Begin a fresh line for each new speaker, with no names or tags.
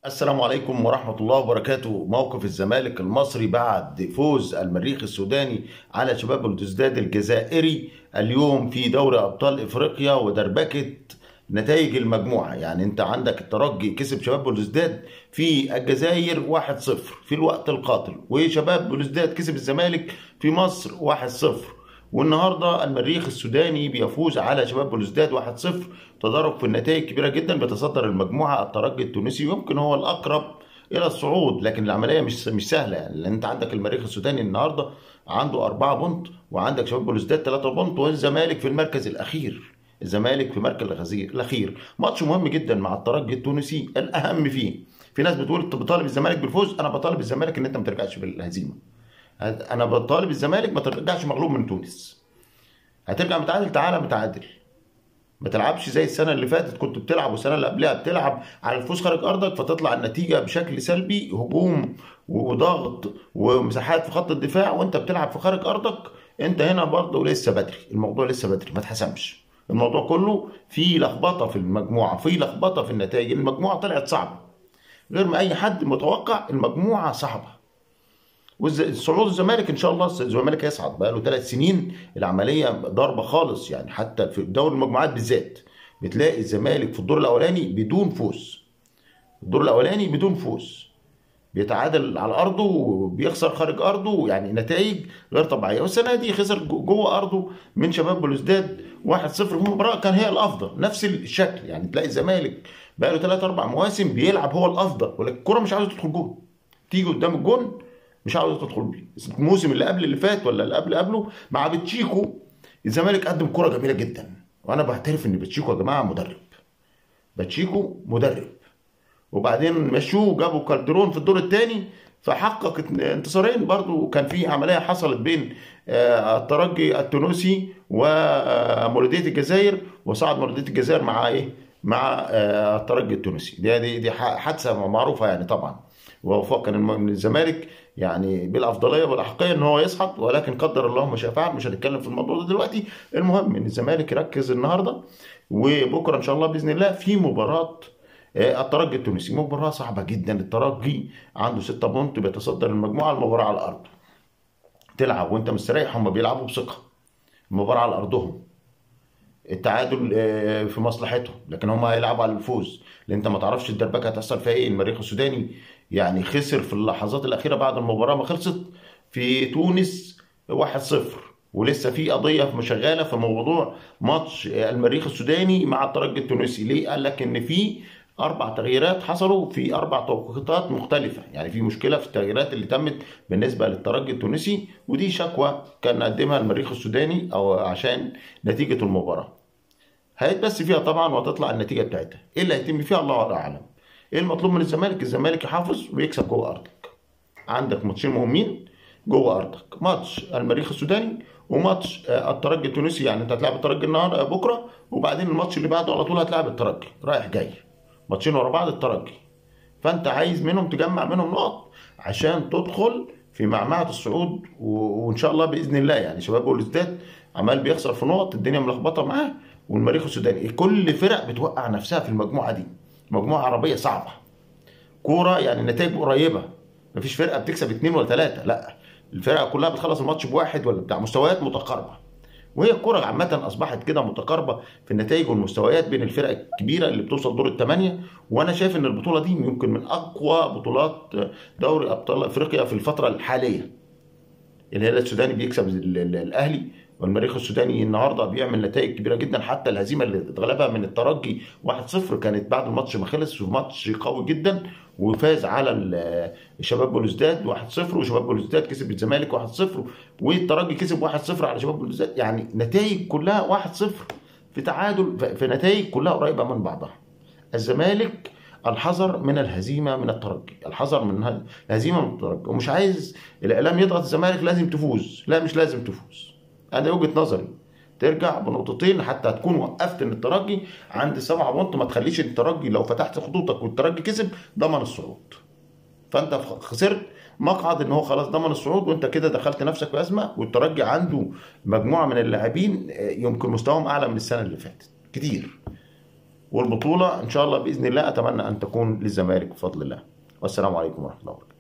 السلام عليكم ورحمة الله وبركاته موقف الزمالك المصري بعد فوز المريخ السوداني على شباب بلوزداد الجزائري اليوم في دوري أبطال إفريقيا ودربكة نتائج المجموعة يعني أنت عندك الترجي كسب شباب بلوزداد في الجزائر 1-0 في الوقت القاتل وشباب بلوزداد كسب الزمالك في مصر 1-0 والنهارده المريخ السوداني بيفوز على شباب بلوزداد 1-0 تدرج في النتائج كبيره جدا بيتصدر المجموعه الترجي التونسي يمكن هو الاقرب الى الصعود لكن العمليه مش مش سهله يعني لان انت عندك المريخ السوداني النهارده عنده أربعة بونت وعندك شباب بلوزداد 3 بونت والزمالك في المركز الاخير الزمالك في مركز الغزير الاخير ماتش مهم جدا مع الترجي التونسي الاهم فيه في ناس بتقول انت بتطالب الزمالك بالفوز انا بطالب الزمالك ان انت ما ترجعش بالهزيمه انا بطالب الزمالك ما ترجعش مغلوب من تونس هترجع متعادل تعالى متعادل ما تلعبش زي السنه اللي فاتت كنت بتلعب والسنه اللي قبلها بتلعب على الفوز خارج ارضك فتطلع النتيجه بشكل سلبي هجوم وضغط ومساحات في خط الدفاع وانت بتلعب في خارج ارضك انت هنا برضه لسه بدري الموضوع لسه بدري ما اتحسمش الموضوع كله في لخبطه في المجموعه في لخبطه في النتائج المجموعه طلعت صعبه غير ما اي حد متوقع المجموعه صعبه والصعود الزمالك ان شاء الله الزمالك هيصعد بقى له ثلاث سنين العمليه ضربه خالص يعني حتى في دوري المجموعات بالذات بتلاقي الزمالك في الدور الاولاني بدون فوز الدور الاولاني بدون فوز بيتعادل على ارضه وبيخسر خارج ارضه يعني نتائج غير طبيعيه والسنه دي خسر جوه ارضه من شباب بلوزداد 1-0 في مباراه كان هي الافضل نفس الشكل يعني تلاقي الزمالك بقى له 3 4 مواسم بيلعب هو الافضل ولكن الكره مش عاوزه تدخل جون تيجي قدام الجون مش عاوز تدخل بيه الموسم اللي قبل اللي فات ولا اللي قبل قبله مع بتشيكو الزمالك قدم كرة جميلة جدا وانا بعترف ان بتشيكو يا جماعة مدرب بتشيكو مدرب وبعدين مشوه جابوا كالدرون في الدور الثاني فحقق انتصارين برضو كان في عملية حصلت بين الترجي التونسي ومولودية الجزائر وصعد مولودية الجزائر مع ايه مع الترجي التونسي دي دي دي حادثة معروفة يعني طبعا ووفاق كان الزمالك يعني بالافضليه والاحقيه ان هو يصعد ولكن قدر الله ما شاء فعل مش هنتكلم في الموضوع ده دلوقتي المهم ان الزمالك يركز النهارده وبكره ان شاء الله باذن الله في مباراه الترجي التونسي مباراه صعبه جدا الترجي عنده 6 بونت بيتصدر المجموعه المباراه على الارض تلعب وانت مستريح هم بيلعبوا بثقه المباراه على ارضهم التعادل في مصلحتهم لكن هم هيلعبوا على الفوز لان انت ما تعرفش الدربكه هتحصل فيها ايه المريخ السوداني يعني خسر في اللحظات الاخيره بعد المباراه ما خلصت في تونس 1-0 ولسه في قضيه شغاله في موضوع ماتش المريخ السوداني مع الترجي التونسي ليه قال لك ان في اربع تغييرات حصلوا في اربع توقيتات مختلفه يعني في مشكله في التغييرات اللي تمت بالنسبه للترجي التونسي ودي شكوى كان قدمها المريخ السوداني او عشان نتيجه المباراه هيتبث فيها طبعا وهتطلع النتيجه بتاعتها ايه اللي هيتم فيها الله اعلم ايه المطلوب من الزمالك الزمالك يحافظ ويكسب جوه ارضك عندك ماتشين مهمين جوه ارضك ماتش المريخ السوداني وماتش الترجي التونسي يعني انت هتلعب الترجي النهارده بكره وبعدين الماتش اللي بعده على طول هتلعب الترجي رايح جاي ماتشين ورا بعض الترجي فانت عايز منهم تجمع منهم نقط عشان تدخل في معمعة الصعود وان شاء الله باذن الله يعني شباب بوليسداد عمال بيخسر في نقط الدنيا ملخبطه معاه والمريخ السوداني كل فرق بتوقع نفسها في المجموعه دي مجموعه عربيه صعبه كوره يعني نتائج قريبه مفيش فرقه بتكسب اثنين ولا ثلاثه لا الفرقه كلها بتخلص الماتش بواحد ولا بتاع مستويات متقاربه وهي الكوره عامه اصبحت كده متقاربه في النتائج والمستويات بين الفرق الكبيره اللي بتوصل دور الثمانيه وانا شايف ان البطوله دي يمكن من اقوى بطولات دوري ابطال افريقيا في الفتره الحاليه الهلال السوداني بيكسب الاهلي والمريخ السوداني النهارده بيعمل نتائج كبيره جدا حتى الهزيمه اللي اتغلبها من الترجي 1-0 كانت بعد الماتش ما خلص وماتش قوي جدا وفاز على شباب بلوزداد 1-0 وشباب بلوزداد كسب الزمالك 1-0 والترجي كسب 1-0 على شباب بلوزداد يعني نتائج كلها 1-0 في تعادل في نتائج كلها قريبه من بعضها الزمالك الحذر من الهزيمه من الترجي الحذر من الهزيمه من الترجي ومش عايز الاعلام يضغط الزمالك لازم تفوز لا مش لازم تفوز انا وجهه نظري ترجع بنقطتين حتى هتكون وقفت ان الترجي عند سبعة بونت ما تخليش الترجي لو فتحت خطوطك والترجي كسب ضمن الصعود فانت خسرت مقعد ان هو خلاص ضمن الصعود وانت كده دخلت نفسك في ازمه والترجي عنده مجموعه من اللاعبين يمكن مستواهم اعلى من السنه اللي فاتت كتير والبطوله ان شاء الله باذن الله اتمنى ان تكون للزمالك بفضل الله والسلام عليكم ورحمه الله وبركاته